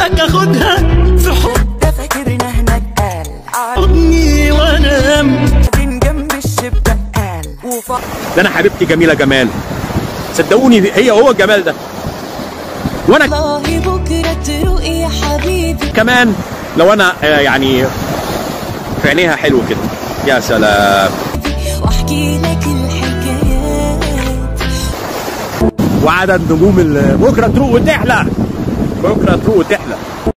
لك اخدها في ده فاكرنا هناك قال حضني وانام قاعدين جنب الشباك قال وفرق ده انا حبيبتي جميله جمال صدقوني هي هو الجمال ده وانا والله بكرة تروق يا حبيبي كمان لو انا آه، يعني في عينيها حلو كده يا سلام واحكي لك الحكايات وعدد نجوم ال- بكره تروق وتحلى بكره تروق وتحلى